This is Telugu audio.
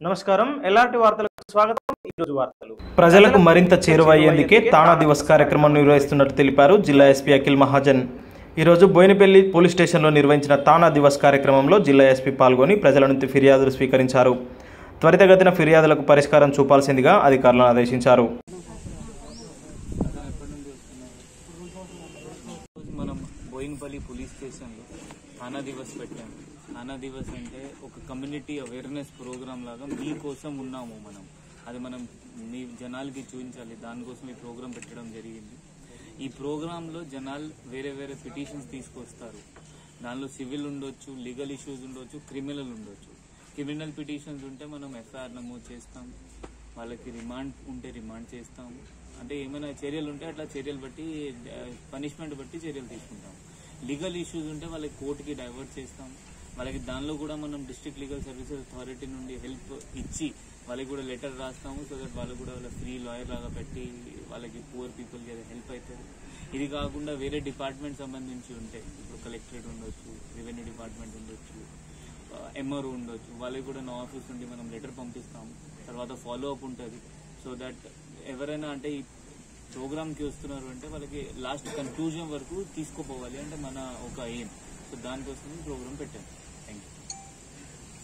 నమస్కారం ఎలాంటి వార్తలకు స్వాగతం ఈ రోజు వార్తలు ప్రజలకు మరింత చేరువయ్యేందుకే తానా దివస్ కార్యక్రమం నిర్వహిస్తున్నట్టు తెలిపారు జిల్లా ఎస్పీ అఖిల్ మహాజన్ ఈరోజు బోయినపల్లి పోలీస్ స్టేషన్లో నిర్వహించిన తానా దివస్ కార్యక్రమంలో జిల్లా ఎస్పీ పాల్గొని ప్రజల నుంచి ఫిర్యాదులు స్వీకరించారు త్వరితగతిన ఫిర్యాదులకు పరిష్కారం చూపాల్సిందిగా అధికారులను ఆదేశించారు రోజు మనం బోయిన్పల్లి పోలీస్ స్టేషన్లో థానా దివస్ పెట్టాము థానా దివస్ అంటే ఒక కమ్యూనిటీ అవేర్నెస్ ప్రోగ్రామ్ లాగా మీకోసం ఉన్నాము మనం అది మనం మీ జనాలకి చూపించాలి దానికోసం ఈ ప్రోగ్రామ్ పెట్టడం జరిగింది ఈ ప్రోగ్రాంలో జనాలు వేరే వేరే పిటిషన్స్ తీసుకొస్తారు దానిలో సివిల్ ఉండొచ్చు లీగల్ ఇష్యూస్ ఉండొచ్చు క్రిమినల్ ఉండొచ్చు క్రిమినల్ పిటిషన్స్ ఉంటే మనం ఎఫ్ఐఆర్ నమోదు చేస్తాం వాళ్ళకి రిమాండ్ ఉంటే రిమాండ్ చేస్తాం అంటే ఏమైనా చర్యలు ఉంటే అట్లా చర్యలు బట్టి పనిష్మెంట్ బట్టి చర్యలు తీసుకుంటాం లీగల్ ఇష్యూస్ ఉంటే వాళ్ళకి కోర్టుకి డైవర్ట్ చేస్తాం వాళ్ళకి దానిలో కూడా మనం డిస్ట్రిక్ట్ లీగల్ సర్వీసెస్ అథారిటీ నుండి హెల్ప్ ఇచ్చి వాళ్ళకి కూడా లెటర్ రాస్తాము సో దట్ వాళ్ళు కూడా వాళ్ళ ఫ్రీ లాయర్ లాగా పెట్టి వాళ్ళకి పూర్ పీపుల్కి అది హెల్ప్ అవుతుంది ఇది కాకుండా వేరే డిపార్ట్మెంట్ సంబంధించి ఉంటాయి ఇప్పుడు కలెక్టరేట్ ఉండొచ్చు రెవెన్యూ డిపార్ట్మెంట్ ఉండొచ్చు ఎంఆర్ఓ ఉండొచ్చు వాళ్ళకి కూడా నా ఆఫీస్ నుండి మనం లెటర్ పంపిస్తాం తర్వాత ఫాలో అప్ ఉంటుంది సో దట్ ఎవరైనా అంటే ఈ ప్రోగ్రామ్కి వస్తున్నారు అంటే వాళ్ళకి లాస్ట్ కన్క్లూజన్ వరకు తీసుకుపోవాలి అంటే మన ఒక ఎయిమ్ సో దానికోసం ప్రోగ్రామ్ పెట్టాను థ్యాంక్ యూ